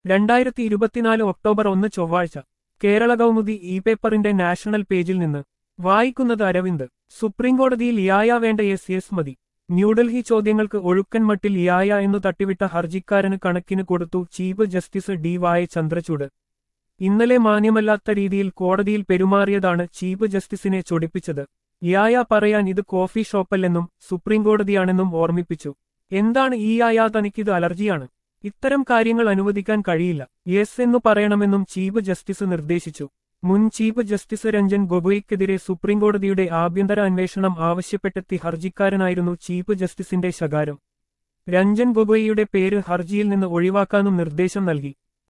രണ്ടായിരത്തി ഇരുപത്തിനാല് ഒക്ടോബർ ഒന്ന് ചൊവ്വാഴ്ച കേരള കൗമുദി ഇ പേപ്പറിന്റെ നാഷണൽ പേജിൽ നിന്ന് വായിക്കുന്നത് അരവിന്ദ് സുപ്രീംകോടതിയിൽ യായ വേണ്ട എസ് എസ് മതി ന്യൂഡൽഹി ചോദ്യങ്ങൾക്ക് ഒഴുക്കൻ മട്ടിൽ യായ എന്നു തട്ടിവിട്ട ഹർജിക്കാരന് കണക്കിന് കൊടുത്തു ചീഫ് ജസ്റ്റിസ് ഡി വായ ചന്ദ്രചൂഡ് ഇന്നലെ മാന്യമല്ലാത്ത രീതിയിൽ കോടതിയിൽ പെരുമാറിയതാണ് ചീഫ് ജസ്റ്റിസിനെ ചൊടിപ്പിച്ചത് യായ പറയാൻ ഇത് കോഫി ഷോപ്പല്ലെന്നും സുപ്രീംകോടതിയാണെന്നും ഓർമ്മിപ്പിച്ചു എന്താണ് ഈ യായ തനിക്കിത് അലർജിയാണ് ഇത്തരം കാര്യങ്ങൾ അനുവദിക്കാൻ കഴിയില്ല യെസ് എന്നു പറയണമെന്നും ചീഫ് ജസ്റ്റിസ് നിർദ്ദേശിച്ചു മുൻ ചീഫ് ജസ്റ്റിസ് രഞ്ജൻ ഗൊഗോയ്ക്കെതിരെ സുപ്രീംകോടതിയുടെ ആഭ്യന്തര അന്വേഷണം ആവശ്യപ്പെട്ടെത്തി ഹർജിക്കാരനായിരുന്നു ചീഫ് ജസ്റ്റിസിന്റെ ശകാരം രഞ്ജൻ ഗൊഗോയിയുടെ പേര് ഹർജിയിൽ നിന്ന് ഒഴിവാക്കാനും നിർദ്ദേശം നൽകി